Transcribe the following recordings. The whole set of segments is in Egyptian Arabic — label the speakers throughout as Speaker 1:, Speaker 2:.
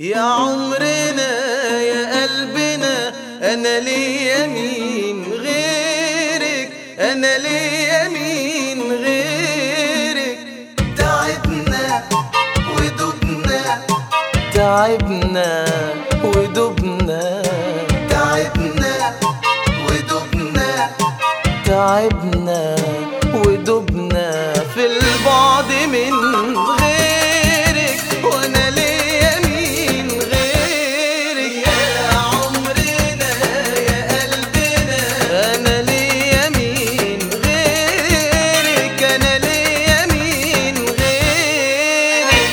Speaker 1: يا عمرنا يا قلبنا انا ليا مين غيرك انا ليا مين غيرك تعبنا ودبنا تعبنا ودبنا تعبنا ودبنا تعبنا ودبنا في البعد من غيرك وانا ليا مين غيرك يا عمرنا يا قلبنا انا ليا مين غيرك انا ليا مين غيرك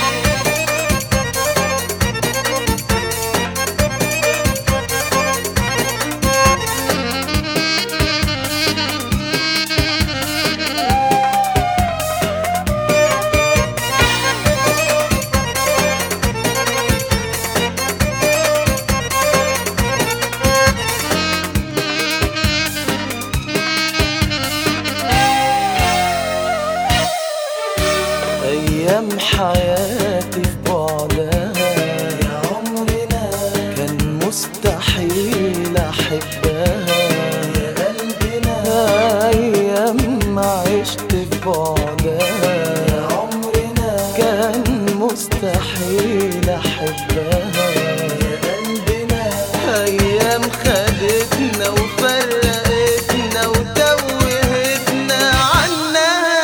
Speaker 1: أيام حياتي في بعدها يا عمرنا كان مستحيل أحبها يا قلبنا أيام ما عشت في بعدها يا عمرنا كان مستحيل أحبها يا قلبنا أيام خدتنا وفرقتنا وتوهتنا عنها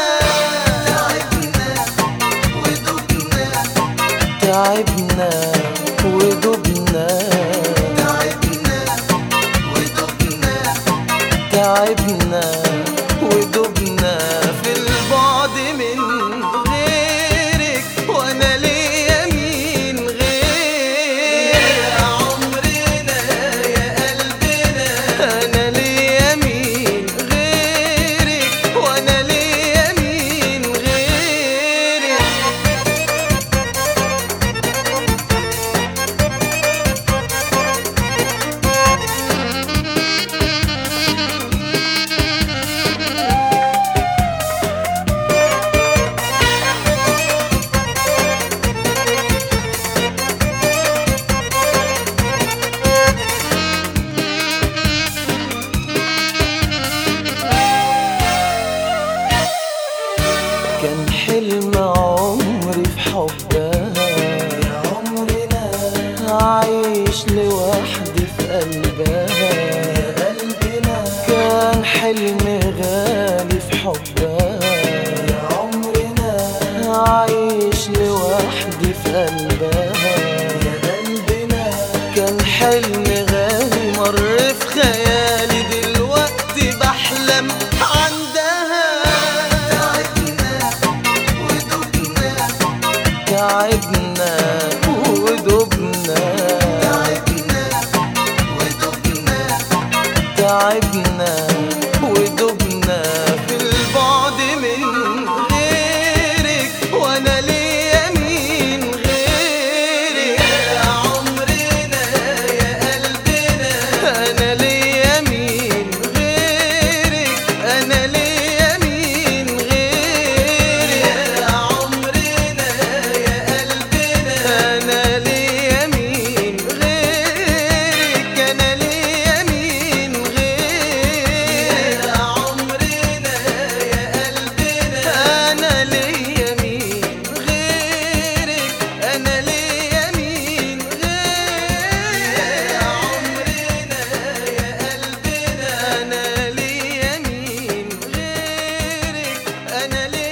Speaker 1: تعبنا ودبنا تعبنا ودبنا تعبنا ودبنا في البعد من غيرك وانا ليا مين غيرك يا عمرنا يا قلبنا انا ليا مين غيرك وانا ليا مين غيرك كان حلم عمري في حبها يا عمرنا عايش لوحدي في قلبها يا قلبنا كان حلم غالي في حبها يا عمرنا عايش لوحدي في قلبها يا قلبنا كان حلم غالي مر في خيالي دلوقتي بحلم عندها تعبنا ودبنا تعبنا ودبنا تعبنا ودبنا في البعد من غيرك وانا ليا مين غيرك يا عمرنا يا قلبنا انا ليا مين غيرك انا ليا مين غيرك يا عمرنا يا قلبنا انا ليا مين غيرك انا ليا مين غيرك يا عمرنا يا قلبنا انا ليا مين غيرك انا ليا مين غيرك يا عمرنا يا قلبنا انا ليا مين غيرك انا ليا